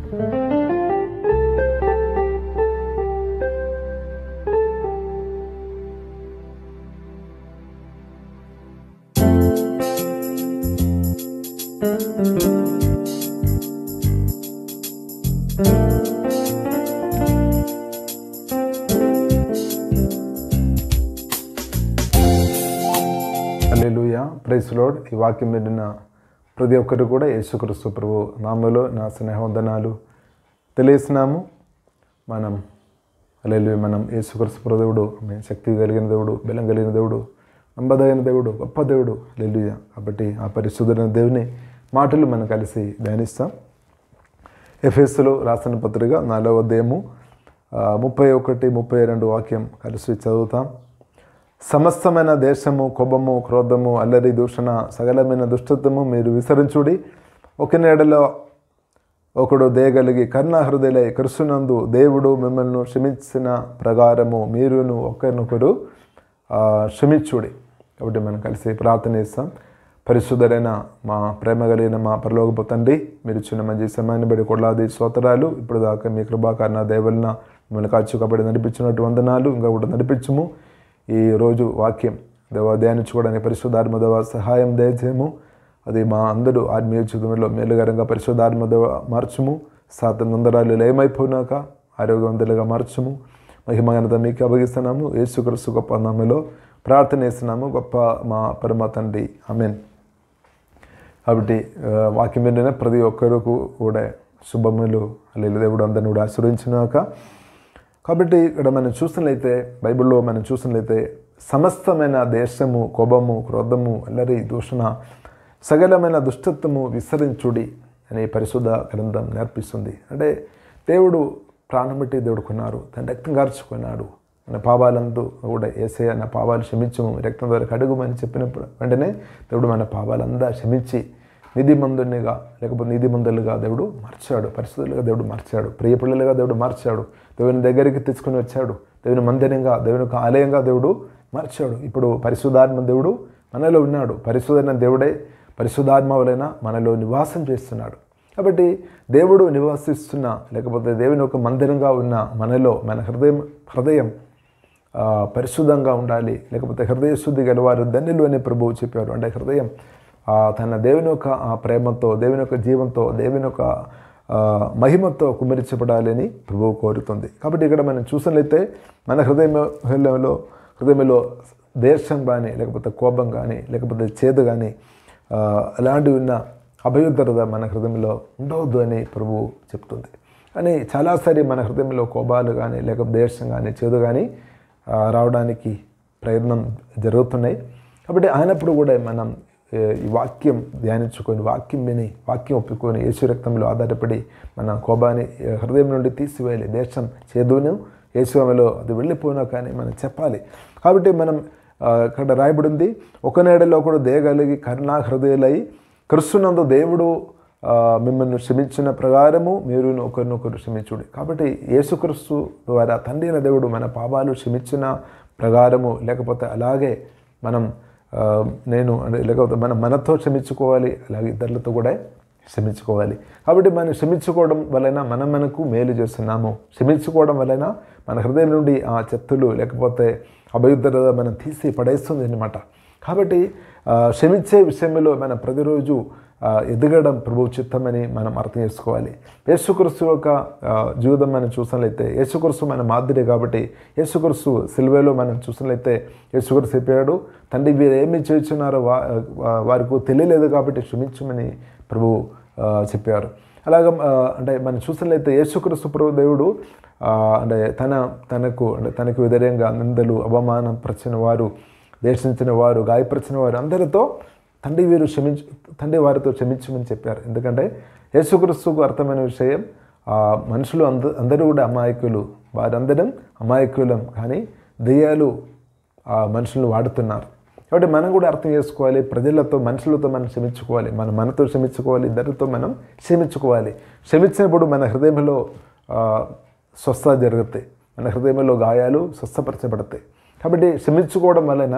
hallelujah praise lord ఈ వాక్యం విన్న ప్రతి ఒక్కరు కూడా యేసుక్రీస్తు ప్రభు నామలో నా స్నేహవందనాలు తెలియస్తున్నాము మనం అల్లెలు మనం యేసుక్రీస్తు ప్రభు దేవుడు ఆమె శక్తి కలిగిన దేవుడు బలం కలిగిన దేవుడు నమ్మదగిన దేవుడు గొప్ప దేవుడు అల్లెలుయ కాబట్టి ఆ పరిశుద్ధమైన దేవుని మాటలు మనం కలిసి ధ్యానిస్తాం ఎఫ్ఎస్లో రాసిన పత్రిక నాలుగవ అధ్యాయము ఆ, ముప్పై ఒకటి ముప్పై రెండు వాక్యం కలిసి చదువుతాం సమస్తమైన దేశము కోపము క్రోధము అల్లరి దూషణ సకలమైన దుష్టత్వము మీరు విసరించుడి ఒక నేడలో ఒకడు దేగలిగి కర్ణ హృదయలై కరుసునందు దేవుడు మిమ్మల్ని క్షమించిన ప్రకారము మీరును ఒకరినొకరు ఆ, క్షమించుడి కాబట్టి మనం కలిసి ప్రార్థన చేస్తాం పరిశుద్ధరైన మా ప్రేమ కలిగిన మా పరలోకపు తండ్రి మీరు ఇచ్చిన మంచి సమయాన్ని బట్టి కొట్లాది స్తోత్రాలు ఇప్పుడు దాకా మీ కృపాకరణ దేవలన మిమ్మల్ని కాచు కాబట్టి నడిపించినట్టు వందనాలు ఇంకా కూడా నడిపించము ఈ రోజు వాక్యం దేవ ధ్యానించుకోవడానికి పరిశుద్ధాత్మ దేవ సహాయం దయచేయము అది మా అందరూ ఆత్మీయ జీవితంలో మేలుగరంగా పరిశుద్ధాత్మ దేవ మార్చుము సాతం నందరాలు ఏమైపోయినాక ఆరోగ్యవంతులుగా మార్చుము మహిమగనత మీకు అప్పగిస్తున్నాము యేసుక్రీస్తు గొప్ప నామలో ప్రార్థన చేస్తున్నాము గొప్ప మా పరమ తండ్రి ఆమెన్ కాబట్టి ఆ, వాక్యం వింటనే ప్రతి ఒక్కరికి కూడా శుభములు అల్లి దేవుడు అందరిని కూడా ఆశ్రయించినాక కాబట్టి ఇక్కడ మనం చూసినట్లయితే బైబిల్లో మనం చూసినట్లయితే సమస్తమైన దేశము కోపము క్రోధము అల్లరి దూషణ సకలమైన దుష్టత్వము విసరించుడి అనే పరిశుద్ధ గ్రంథం నేర్పిస్తుంది అంటే దేవుడు ప్రాణం పెట్టి దేవుడు కొన్నారు తన రక్తం కార్చుకున్నాడు నా పాపాలందు కూడా ఏసయ్య నా పాపాలు క్షమించము రక్తం ద్వారా కడుగుమని చెప్పినప్పుడు వెంటనే దేవుడు మన పాపాలందా క్షమించి నిధిమందునిగా లేకపోతే నిధిమందులుగా దేవుడు మార్చాడు పరిస్థితులుగా దేవుడు మార్చాడు ప్రియ పిల్లలుగా దేవుడు మార్చాడు దేవుని దగ్గరికి తెచ్చుకొని వచ్చాడు దేవుని మందిరంగా దేవుని యొక్క ఆలయంగా దేవుడు మార్చాడు ఇప్పుడు పరిశుద్ధాత్మ దేవుడు మనలో ఉన్నాడు పరిశుద్ధైన దేవుడే పరిశుద్ధాత్మ వలన మనలో నివాసం చేస్తున్నాడు కాబట్టి దేవుడు నివాసిస్తున్న లేకపోతే దేవుని యొక్క మందిరంగా ఉన్న మనలో మన హృదయం హృదయం ఆ, పరిశుద్ధంగా ఉండాలి లేకపోతే హృదయ శుద్ధి గలవారు ధన్యులు అని ప్రభువు చెప్పారు అంటే హృదయం ఆ, తన దేవుని యొక్క ఆ ప్రేమతో దేవుని యొక్క జీవంతో దేవుని యొక్క ఆ, మహిమతో కుమరించబడాలి అని ప్రభువు కోరుతుంది కాబట్టి ఇక్కడ మనం చూసినట్లయితే మన హృదయంలో హృదయంలో దేశం కానీ లేకపోతే కోపం కానీ లేకపోతే చేదు కానీ ఆ, అలాంటివి ఉన్న అభయుద్ధరత మన హృదయంలో ఉండవద్దు అని ప్రభువు చెప్తుంది కానీ చాలాసారి మన హృదయంలో కోపాలు కానీ లేకపోతే దేశం కానీ చేదు కానీ ఆ, రావడానికి ప్రయత్నం జరుగుతున్నాయి కాబట్టి అయినప్పుడు కూడా మనం ఏ, ఈ వాక్యం ధ్యానించుకొని వాక్యం విని వాక్యం ఒప్పుకొని యేసు రక్తంలో ఆధారపడి మన కోపాన్ని ఏ, హృదయం నుండి తీసివేయాలి దేశం చేదును యేసులో అది వెళ్ళిపోయినా కానీ మనం చెప్పాలి కాబట్టి మనం ఆ, ఇక్కడ రాయబడింది ఒక నేడలో కూడా దేగలిగి కరుణా హృదయులై క్రిస్తునందు దేవుడు ఆ, మిమ్మల్ని క్షమించిన ప్రకారము మీరు ఒకరినొకరు క్షమించుడి కాబట్టి యేసుక్రీస్తు ద్వారా తండ్రి అయిన దేవుడు మన పాపాలు క్షమించిన ప్రకారము లేకపోతే అలాగే మనం ఆ, నేను అంటే లేకపోతే మనం మనతో క్షమించుకోవాలి అలాగే ఇతరులతో కూడా క్షమించుకోవాలి కాబట్టి మనం క్షమించుకోవడం వలన మనం మనకు మేలు చేస్తున్నాము క్షమించుకోవడం వలన మన హృదయం నుండి ఆ చెత్తలు లేకపోతే అభయుద్ధత మనం తీసి పడేస్తుంది అనమాట కాబట్టి ఆ, క్షమించే విషయంలో మనం ప్రతిరోజు ఆ, ఎదగడం ప్రభు చిత్తమని మనం అర్థం చేసుకోవాలి యేసుక్రీస్తు యొక్క ఆ, జీవితం మనం చూసినట్లయితే యేసుక్రీస్తు మన మాదిరి కాబట్టి యేసుక్రీస్తు సిల్వేలో మనం చూసినట్లయితే యేసుక్రీస్తు చెప్పాడు తండ్రి వీరు ఏమి చేస్తున్నారో వా వా- వారికి తెలియలేదు కాబట్టి క్షమించమని ప్రభు ఆ, చెప్పారు అలాగ ఆ, అంటే మనం చూసినట్లయితే యేసుక్రీస్తు ప్రభు దేవుడు ఆ, అంటే తన తనకు అంటే తనకు వ్యతిరేకంగా నిందలు అవమానం పరిచిన వారు దేశించిన వారు గాయపరిచిన వారు అందరితో తండ్రి వీరు క్షమించు తండ్రి వారితో క్షమించమని చెప్పారు ఎందుకంటే యేసుక్రీస్తుకు అర్థమైన విషయం ఆ, మనుషులు అంద అందరూ కూడా అమాయకులు వారందరం అమాయకులం కానీ దెయ్యాలు ఆ మనుషులను వాడుతున్నారు కాబట్టి మనం కూడా అర్థం చేసుకోవాలి ప్రజలతో మనుషులతో మనం క్షమించుకోవాలి మనం మనతో క్షమించుకోవాలి ఇద్దరితో మనం క్షమించుకోవాలి క్షమించినప్పుడు మన హృదయంలో ఆ, స్వస్థత జరుగుతాయి మన హృదయంలో గాయాలు స్వస్థపరచబడతాయి కాబట్టి క్షమించుకోవడం వలన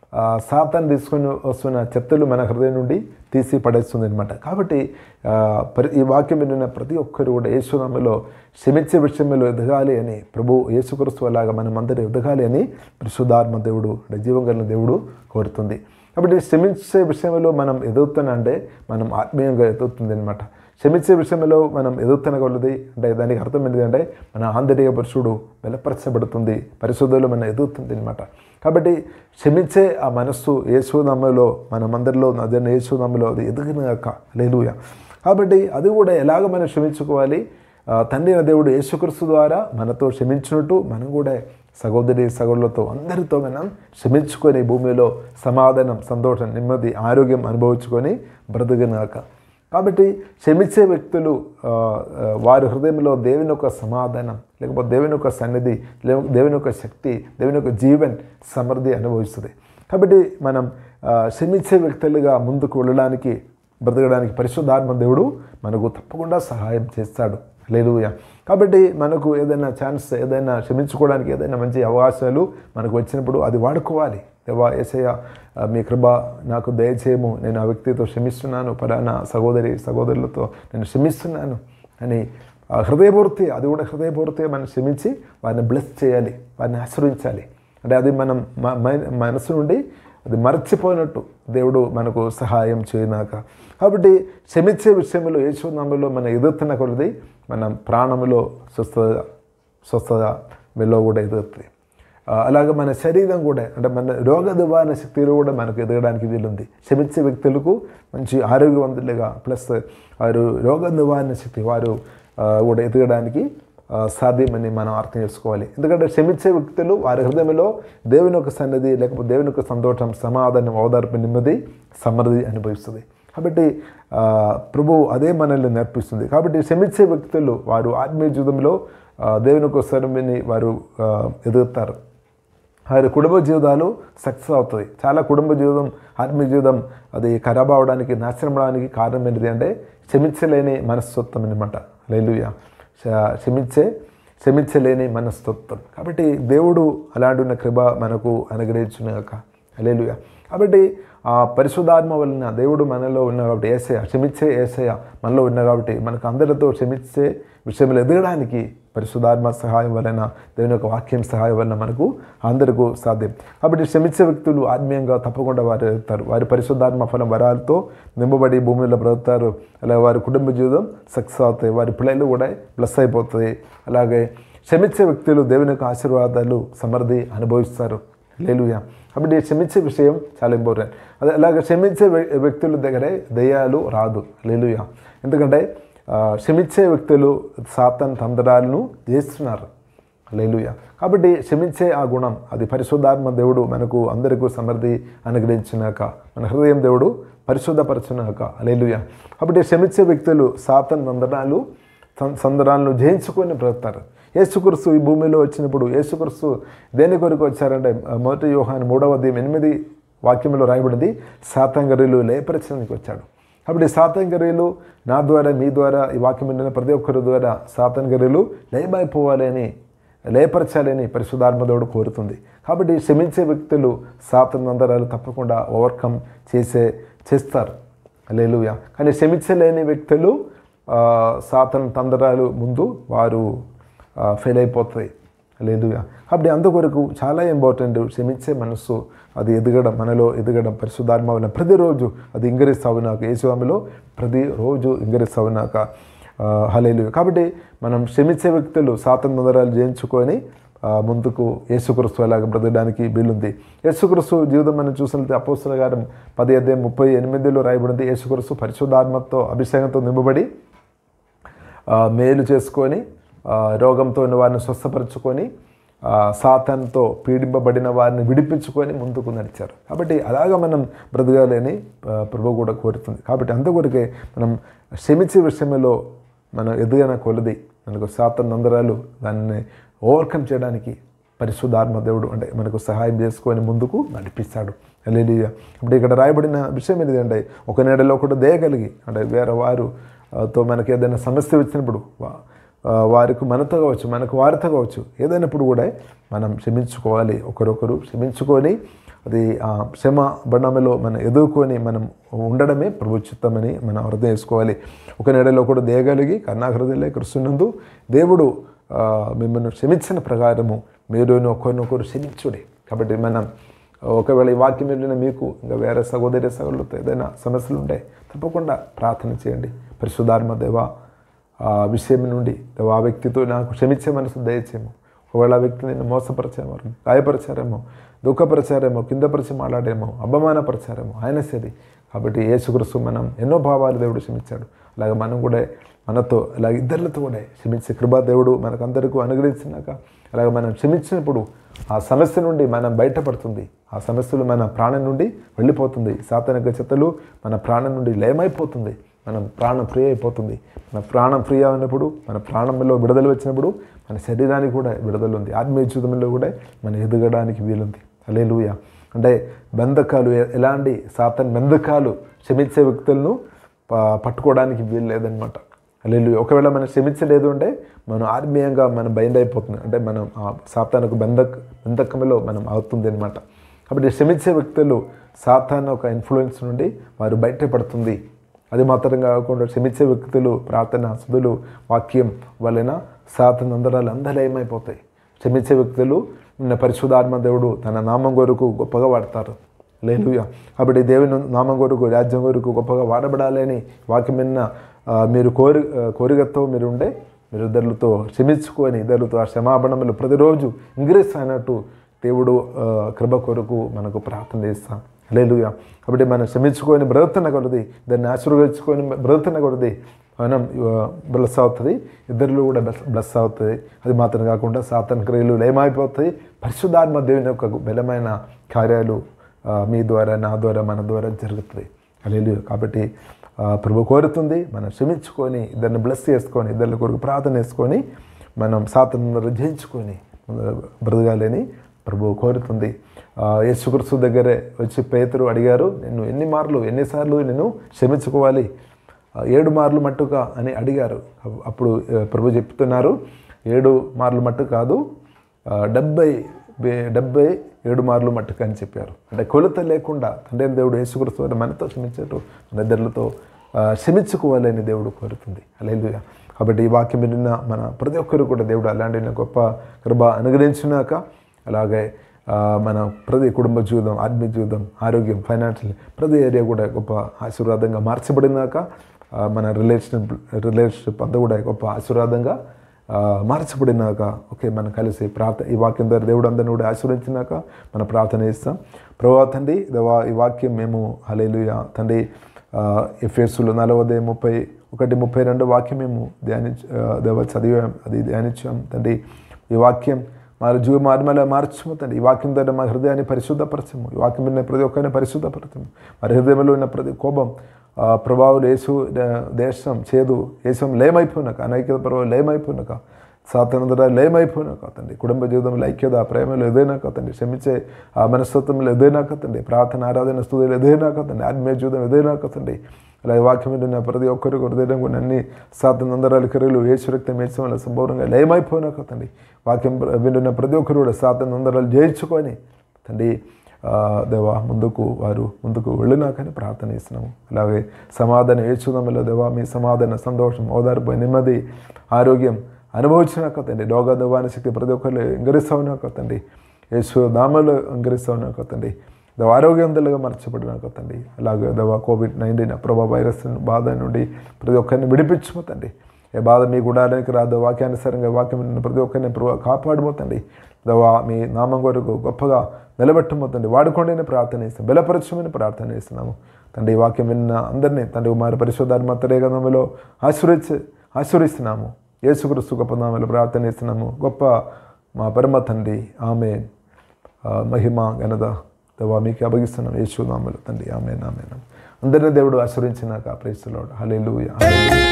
ఆ, సాతాన్ తీసుకొని వస్తున్న చెత్తలు మన హృదయం నుండి తీసి పడేస్తుంది అనమాట కాబట్టి ఆ, ప్ర- ఈ వాక్యం విన్న ప్రతి ఒక్కరు కూడా యేసునామలో క్షమించే విషయంలో ఎదగాలి అని ప్రభు యేసుక్రీస్తు అలాగా మనం అందరూ ఎదగాలి అని పరిశుద్ధాత్మ దేవుడు అంటే జీవం కలిగిన దేవుడు కోరుతుంది కాబట్టి క్షమించే విషయంలో మనం ఎదుగుతున్నా అంటే మనం ఆత్మీయంగా ఎదుగుతుంది అనమాట క్షమించే విషయంలో మనం ఎదుగుతున్న కొలది అంటే దానికి అర్థం ఏంటంటే మన ఆంతరిక పురుషుడు బలపరచబడుతుంది పరిశుద్ధులు మనం ఎదుగుతుంది అనమాట కాబట్టి క్షమించే ఆ మనస్సు యేసునామలో మనమందరిలో అదే యేసునామలో అది ఎదిగినాక లేలుయ కాబట్టి అది కూడా ఎలాగ మనం క్షమించుకోవాలి ఆ, తండ్రి అయిన దేవుడు యేసుక్రీస్తు ద్వారా మనతో క్షమించినట్టు మనం కూడా సహోదరి సహోదరులతో అందరితో మనం క్షమించుకొని భూమిలో సమాధానం సంతోషం నెమ్మది ఆరోగ్యం అనుభవించుకొని బ్రతుకునాక కాబట్టి క్షమించే వ్యక్తులు ఆ, ఆ, వారి హృదయంలో దేవుని యొక్క సమాధానం లేకపోతే దేవుని యొక్క సన్నిధి లేక దేవుని యొక్క శక్తి దేవుని యొక్క జీవన్ సమృద్ధి అనుభవిస్తుంది కాబట్టి మనం ఆ, క్షమించే వ్యక్తులుగా ముందుకు వెళ్ళడానికి బ్రతకడానికి పరిశుద్ధాత్మ దేవుడు మనకు తప్పకుండా సహాయం చేస్తాడు లేలుయ కాబట్టి మనకు ఏదైనా ఛాన్స్ ఏదైనా క్షమించుకోవడానికి ఏదైనా మంచి అవకాశాలు మనకు వచ్చినప్పుడు అది వాడుకోవాలి దేవా ఏసయ్య ఆ, మీ కృప నాకు దయచేయము నేను ఆ వ్యక్తితో క్షమిస్తున్నాను పలానా సహోదరి సహోదరులతో నేను క్షమిస్తున్నాను అని ఆ హృదయపూర్తి అది కూడా హృదయపూర్తిగా మనం క్షమించి వారిని బ్లెస్ చేయాలి వారిని ఆశ్రయించాలి అంటే అది మనం మ- మ- మనసు నుండి అది మరచిపోయినట్టు దేవుడు మనకు సహాయం చేయనాక కాబట్టి క్షమించే విషయంలో యేసునామంలో మన ఎదుగుతున్న కొలది మన ప్రాణంలో స్వస్థత స్వస్థత మెల్లో కూడా ఎదుగుతుంది ఆ, అలాగే మన శరీరం కూడా అంటే మన రోగ నివారణ శక్తిలో కూడా మనకు ఎదగడానికి వీలుంది క్షమించే వ్యక్తులకు మంచి ఆరోగ్యవంతులుగా ప్లస్ వారు రోగ నివారణ శక్తి వారు ఆ, కూడా ఎదగడానికి ఆ, సాధ్యమని మనం అర్థం చేసుకోవాలి ఎందుకంటే క్షమించే వ్యక్తులు వారి హృదయంలో దేవుని యొక్క సన్నిధి లేకపోతే దేవుని యొక్క సంతోషం సమాధానం ఓదార్పు నెమ్మది సమృద్ధి అనుభవిస్తుంది కాబట్టి ఆ, ప్రభు అదే మనల్ని నేర్పిస్తుంది కాబట్టి క్షమించే వ్యక్తులు వారు ఆత్మీయ జీవితంలో ఆ, దేవుని యొక్క స్వరమిని వారు ఆ, ఎదుగుతారు వారి కుటుంబ జీవితాలు సక్సెస్ అవుతుంది చాలా కుటుంబ జీవితం ఆత్మీయ జీవితం అది ఖరాబ్ అవడానికి నాశనం అవడానికి కారణం ఏంటిది అంటే క్షమించలేని మనస్తత్వం అనమాట లేలుయ క్షమించే క్షమించలేని మనస్తత్వం కాబట్టి దేవుడు అలాంటి ఉన్న కృప మనకు అనుగ్రహించుగాక లేలుయ కాబట్టి ఆ పరిశుద్ధాత్మ వలన దేవుడు మనలో ఉన్న కాబట్టి ఏసయ క్షమించే ఏసయ మనలో ఉన్న కాబట్టి మనకు అందరితో క్షమించే విషయంలో ఎదగడానికి పరిశుద్ధాత్మ సహాయం వలన దేవుని యొక్క వాక్యం సహాయం వలన మనకు అందరికీ సాధ్యం కాబట్టి క్షమించే వ్యక్తులు ఆత్మీయంగా తప్పకుండా వారు ఎదుగుతారు వారి పరిశుద్ధాత్మ ఫలం వరాలతో నింపబడి భూమిలో బ్రతుకుతారు అలాగే వారి కుటుంబ జీవితం సక్సెస్ అవుతాయి వారి పిల్లలు కూడా ప్లస్ అయిపోతాయి అలాగే క్షమించే వ్యక్తులు దేవుని యొక్క ఆశీర్వాదాలు సమృద్ధి అనుభవిస్తారు లేలుయా కాబట్టి క్షమించే విషయం చాలా ఇంపార్టెంట్ అదే అలాగే క్షమించే వ్య- వ్యక్తుల దగ్గరే దయ్యాలు రాదు లేలుయా ఎందుకంటే ఆ, క్షమించే వ్యక్తులు సాతన్ తంత్రాలను చేస్తున్నారు లేలుయ కాబట్టి క్షమించే ఆ గుణం అది పరిశుద్ధాత్మ దేవుడు మనకు అందరికీ సమృద్ధి అనుగ్రహించినాక మన హృదయం దేవుడు పరిశుద్ధపరచునాక లేలుయ కాబట్టి క్షమించే వ్యక్తులు సాతన్ తంత్రాలు సం- సందరాలను జయించుకొని బ్రతారు యేసుకురుసు ఈ భూమిలో వచ్చినప్పుడు యేసుకురుసు దేని కొరకు వచ్చారంటే ఆ, మొదటి యోహాన్ మూడవ అధ్యాయం ఎనిమిది వాక్యంలో రాయబడింది సాతంగరీలు లేపరచడానికి వచ్చాడు కాబట్టి సాతంగరీలు నా ద్వారా మీ ద్వారా ఈ వాక్యం వింటున్న ప్రతి ఒక్కరి ద్వారా సాతంగరీలు లేమైపోవాలి అని లేపరచాలని పరిశుద్ధాత్మదేవుడు కోరుతుంది కాబట్టి క్షమించే వ్యక్తులు సాతంతరాలు తప్పకుండా ఓవర్కమ్ చేసే చేస్తారు లేలుయ కానీ క్షమించలేని వ్యక్తులు ఆ, సాతన్ తందరాలు ముందు వారు ఫెయిల్ అయిపోతాయి లేదుగా కాబట్టి అందుకొరకు చాలా ఇంపార్టెంట్ క్షమించే మనస్సు అది ఎదగడం మనలో ఎదగడం పరిశుద్ధాత్మ వలన ప్రతిరోజు అది ఇంగరిస్తావునాక యేసువామిలో ప్రతిరోజు ఇంగరిస్తావునాక హలేలు కాబట్టి మనం క్షమించే వ్యక్తులు సాతం తందరాలు జయించుకొని ఆ, ముందుకు యేసుక్రీస్తు అలాగ బ్రతకడానికి వీలుంది యేసుక్రీస్తు జీవితం మనం చూసినట్లయితే అపోస్తుల గారం పది అధ్యాయం ముప్పై ఎనిమిదిలో రాయబడింది యేసుక్రీస్తు పరిశుద్ధాత్మతో అభిషేకంతో నింపబడి ఆ, మేలు చేసుకొని ఆ, రోగంతో ఉన్న వారిని స్వస్థపరచుకొని ఆ, సాతాన్తో పీడింపబడిన వారిని విడిపించుకొని ముందుకు నడిచారు కాబట్టి అలాగా మనం బ్రతకాలి అని ఆ, ప్రభు కూడా కోరుతుంది కాబట్టి అందుకొరకే మనం క్షమించే విషయంలో మనం ఎదుగన కొలది మనకు సాతాన్ నందరాలు దాన్ని ఓవర్కమ్ చేయడానికి పరిశుద్ధాత్మ దేవుడు అంటే మనకు సహాయం చేసుకొని ముందుకు నడిపిస్తాడు అలేలియ ఇప్పుడు ఇక్కడ రాయబడిన విషయం ఏంటంటే ఒక నెడలో ఒకటి దయగలిగి అంటే వేరే వారు ఆ, తో మనకి ఏదైనా సమస్య వచ్చినప్పుడు వా- ఆ, వారికి మనతో కావచ్చు మనకు వారితో కావచ్చు ఏదైనప్పుడు కూడా మనం క్షమించుకోవాలి ఒకరొకరు క్షమించుకొని అది ఆ క్షమ బండమలో మనం ఎదుర్కొని మనం ఉండడమే ప్రభు చిత్తమని మనం అర్థం చేసుకోవాలి ఒక నెడలో కూడా దేయగలిగి కర్ణాహృదయలే కృష్ణునందు దేవుడు ఆ, మిమ్మల్ని క్షమించిన ప్రకారము మీరు ఒకరినొకరు క్షమించుడి కాబట్టి మనం ఒకవేళ ఈ వాక్యం వెళ్ళిన మీకు ఇంకా వేరే సహోదరి సహోదరులతో ఏదైనా సమస్యలు ఉంటే తప్పకుండా ప్రార్థన చేయండి పరిశుధాత్మ దేవ ఆ విషయం నుండి దేవ ఆ వ్యక్తితో నాకు క్షమించే మనసు దయచేమో ఒకవేళ ఆ వ్యక్తి నేను మోసపరిచామో గాయపరిచారేమో దుఃఖపరిచారేమో కిందపరిచి మాట్లాడేమో అపమానపరిచారేమో ఆయన సరి కాబట్టి యేసుక్రీస్తు మనం ఎన్నో భావాలు దేవుడు క్షమించాడు అలాగే మనం కూడా మనతో అలాగే ఇద్దరితో కూడా క్షమించే కృపా దేవుడు మనకందరికీ అనుగ్రహించినాక అలాగే మనం క్షమించినప్పుడు ఆ సమస్య నుండి మనం బయటపడుతుంది ఆ సమస్యలు మన ప్రాణం నుండి వెళ్ళిపోతుంది సాతానిక చెత్తలు మన ప్రాణం నుండి లయమైపోతుంది మనం ప్రాణం ఫ్రీ అయిపోతుంది మన ప్రాణం ఫ్రీ అయినప్పుడు మన ప్రాణంలో విడుదల వచ్చినప్పుడు మన శరీరానికి కూడా విడుదల ఉంది ఆత్మీయ జీవితంలో కూడా మనం ఎదగడానికి వీలుంది అలేలుయ అంటే బంధకాలు ఎ- ఎలాంటి సాతన్ బంధకాలు క్షమించే వ్యక్తులను ప- పట్టుకోవడానికి వీలు లేదనమాట లేదు ఒకవేళ మనం క్షమించలేదు అంటే మనం ఆత్మీయంగా మనం బైండ్ అయిపోతుంది అంటే మనం ఆ సాతానికి బంధక్ బంధకంలో మనం అవుతుంది అనమాట కాబట్టి క్షమించే వ్యక్తులు సాతాన్ ఒక ఇన్ఫ్లుయెన్స్ నుండి వారు బయటపడుతుంది అది మాత్రం కాకుండా క్షమించే వ్యక్తులు ప్రార్థన సుధులు వాక్యం వలన సాతాన్ అందరాలు అందలయమైపోతాయి క్షమించే వ్యక్తులు నిన్న పరిశుధాత్మ దేవుడు తన నామం కొరకు గొప్పగా వాడతారు లేలుయ కాబట్టి దేవుని నామం కొరకు రాజ్యం కొరకు గొప్పగా వాడబడాలని వాక్యం విన్న ఆ, మీరు కోరి ఆ, కోరికతో మీరు ఉండే మీరు ఇద్దరులతో క్షమించుకొని ఇద్దరులతో ఆ క్షమాపణములు ప్రతిరోజు ఇంగ్రీస్ అయినట్టు దేవుడు ఆ, కృప కొరకు మనకు ప్రార్థన చేస్తాం లేలుయ కాబట్టి మనం క్షమించుకొని బ్రతున్న కొలది దాన్ని ఆశీర్వదించుకొని బ్రతున్న కొలది మనం బ్లస్ అవుతుంది ఇద్దరిలో కూడా బ్లస్ బ్లస్ అవుతుంది అది మాత్రం కాకుండా సాతన క్రియలు ఏమైపోతాయి పరిశుద్ధాత్మ దేవుని యొక్క బలమైన కార్యాలు ఆ, మీ ద్వారా నా ద్వారా మన ద్వారా జరుగుతుంది అలేదు కాబట్టి ఆ, ప్రభు కోరుతుంది మనం క్షమించుకొని ఇద్దరిని బ్లెస్ చేసుకొని ఇద్దరి కొరకు ప్రార్థన చేసుకొని మనం సాతను జయించుకొని బ్రతకాలని ప్రభు కోరుతుంది ఆ, యేసుక్రీస్తు దగ్గరే వచ్చి పేతురు అడిగారు నేను ఎన్ని మార్లు ఎన్నిసార్లు నేను క్షమించుకోవాలి ఆ, ఏడు మార్లు మట్టుగా అని అడిగారు అప్- అప్పుడు ఆ, ప్రభు చెప్తున్నారు ఏడు మార్లు మట్టు కాదు ఆ, డెబ్బై బే- డెబ్బై ఏడు మార్లు మట్టుకు అని చెప్పారు అంటే కొలత లేకుండా తండ్రి అయిన దేవుడు యేసుక్రీస్తు వారు మనతో క్షమించట్టు మన ఇద్దరితో ఆ, క్షమించుకోవాలని దేవుడు కోరుతుంది అలెలుయ కాబట్టి ఈ వాక్యం విన్న మన ప్రతి ఒక్కరు కూడా దేవుడు అలాంటి గొప్ప కృప అనుగ్రహించినాక అలాగే ఆ, మన ప్రతి కుటుంబ జీవితం ఆత్మీయ జీవితం ఆరోగ్యం ఫైనాన్షియల్ ప్రతి ఏరియా కూడా గొప్ప ఆశీర్వాదంగా మార్చబడినాక ఆ, మన రిలేషన్ రిలేషన్షిప్ అంతా కూడా గొప్ప ఆశీర్వాదంగా ఆ, మార్చబడినాక ఓకే మనం కలిసి ప్రార్థన ఈ వాక్యం ద్వారా దేవుడు అందరిని కూడా ఆశీర్వదించినాక మన ప్రార్థన చేస్తాం ప్రభా తండ్రి దేవా ఈ వాక్యం మేము హలేలుయ తండ్రి ఆ, ఎఫ్ఎస్సులు నలభై ముప్పై ఒకటి ముప్పై రెండు వాక్యం మేము ధ్యానించ ఆ, దేవ చదివాం అది ధ్యానించాం తండ్రి ఈ వాక్యం మా జీవ మార్మల మార్చము తండ్రి ఈ వాక్యం ద్వారా మా హృదయాన్ని పరిశుద్ధపరచము ఈ వాక్యం విన్న ప్రతి ఒక్కరిని పరిశుద్ధపరచము మరి హృదయంలో ఉన్న ప్రతి కోపం ఆ, ప్రభావం యేసు ద- దేశం చేదు యేసం లేమైపోయినాక అనైక్యత ప్రభావం లేమైపోయినాక సాతనందర లేమైపోయినాక తండ్రి కుటుంబ జీవితంలో ఐక్యత ప్రేమలో ఏదైనాక తండ్రి క్షమించే ఆ మనస్తత్వంలో ఏదైనాక తండ్రి ప్రార్థన ఆరాధన స్థుతులు ఏదైనాక తండ్రి ఆత్మీయ జీవితం ఏదైనాక తండ్రి అలాగే వాక్యం వింటున్న ప్రతి ఒక్కరికి హృదయం కూడా అన్ని సాతనందరాల క్రియలు ఏసు రక్తం ఏసు వల్ల సంపూర్ణంగా లేమైపోయినాక తండ్రి వాక్యం వింటున్న ప్రతి ఒక్కరు కూడా సాతనందరాలు జయించుకొని తండ్రి ఆ, దేవా ముందుకు వారు ముందుకు వెళ్ళినాకని ప్రార్థన చేస్తున్నాము అలాగే సమాధానం ఏచుదామలో దేవా మీ సమాధాన సంతోషం ఓదార్పు నెమ్మది ఆరోగ్యం అనుభవించినాక తండ్రి రోగ దవాని శక్తి ప్రతి ఒక్కరు ఇంగరిస్తావునాక తండ్రి యేసు నామలు ఇంగరిస్తావునాక తండ్రి దేవ ఆరోగ్యంతులుగా మర్చబడినాక తండ్రి అలాగే దేవ కోవిడ్ నైన్టీన్ ప్రభా వైరస్ బాధ నుండి ప్రతి ఒక్కరిని విడిపించుమో తండ్రి ఏ బాధ మీ గుడారానికి రాదు వాక్యానుసారంగా వాక్యం విన్న ప్రతి ఒక్కరిని ప్రభు కాపాడుమోతండి దవా మీ నామం కొరకు గొప్పగా నిలబెట్టమోతండి వాడుకోండి అని ప్రార్థన చేస్తాం బలపరచమని ప్రార్థన చేస్తున్నాము తండ్రి ఈ వాక్యం విన్న అందరినీ తండ్రి కుమారి పరిశోధాత్మ తరేగంలో ఆశీర్వచ్చి ఆశీర్విస్తున్నాము యేసుక్రీస్తు గొప్ప నామలో ప్రార్థన చేస్తున్నాము గొప్ప మా పరమ తండ్రి ఆమె మహిమ ఘనత దేవా మీకు అభగిస్తున్నాం యేసు నామలు తండ్రి ఆమె ఆమె అందరినీ దేవుడు ఆశ్రయించినాక ప్రేస్తులోడు హలే